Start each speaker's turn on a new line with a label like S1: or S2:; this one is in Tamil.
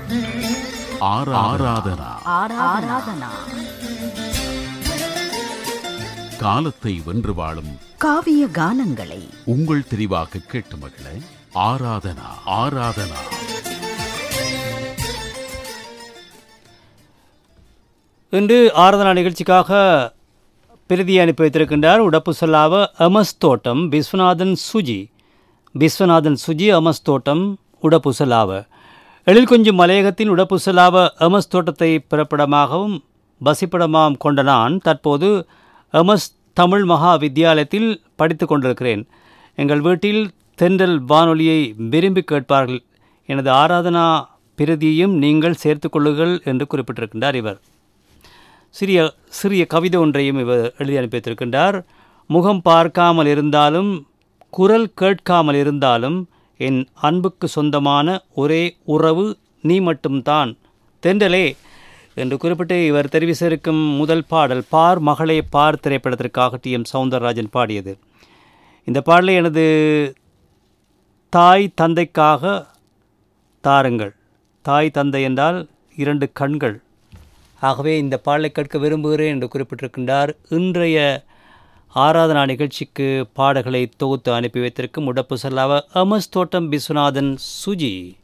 S1: ஆராதனா
S2: ஆராதனா
S1: காலத்தை வென்று வாழும்
S2: காவிய கானங்களை
S1: உங்கள் தெரிவாக கேட்டு மகிழ ஆராதனா ஆராதனா
S3: இன்று ஆராதனா நிகழ்ச்சிக்காக பிரதி அனுப்பி வைத்திருக்கின்றார் உடப்பு சொல்லாவ அமஸ் தோட்டம் விஸ்வநாதன் சுஜி விஸ்வநாதன் சுஜி அமஸ் தோட்டம் உடப்பு சொல்லாவ எழில் கொஞ்சம் மலையகத்தின் உடப்பு சொல்லாவ அமஸ் தோட்டத்தை பிறப்பிடமாகவும் வசிப்பிடமாகவும் கொண்ட நான் தற்போது அமஸ் தமிழ் மகா வித்தியாலயத்தில் படித்து கொண்டிருக்கிறேன் எங்கள் வீட்டில் தென்றல் வானொலியை விரும்பி கேட்பார்கள் எனது ஆராதனா பிரதியையும் நீங்கள் சேர்த்துக்கொள்ளுங்கள் என்று குறிப்பிட்டிருக்கின்றார் இவர் சிறிய சிறிய கவிதை ஒன்றையும் இவர் எழுதி அனுப்பி வைத்திருக்கின்றார் முகம் பார்க்காமல் இருந்தாலும் குரல் கேட்காமல் இருந்தாலும் என் அன்புக்கு சொந்தமான ஒரே உறவு நீ மட்டும்தான் தென்றலே என்று குறிப்பிட்டு இவர் தெரிவித்திருக்கும் முதல் பாடல் பார் மகளே பார் திரைப்படத்திற்காக டி எம் சவுந்தரராஜன் பாடியது இந்த பாடலை எனது தாய் தந்தைக்காக தாருங்கள் தாய் தந்தை என்றால் இரண்டு கண்கள் ஆகவே இந்த பாடலை கேட்க விரும்புகிறேன் என்று குறிப்பிட்டிருக்கின்றார் இன்றைய ஆராதனா நிகழ்ச்சிக்கு பாடல்களை தொகுத்து அனுப்பி வைத்திருக்கும் உடப்பு செல்லாவ அமஸ் தோட்டம் விஸ்வநாதன் சுஜி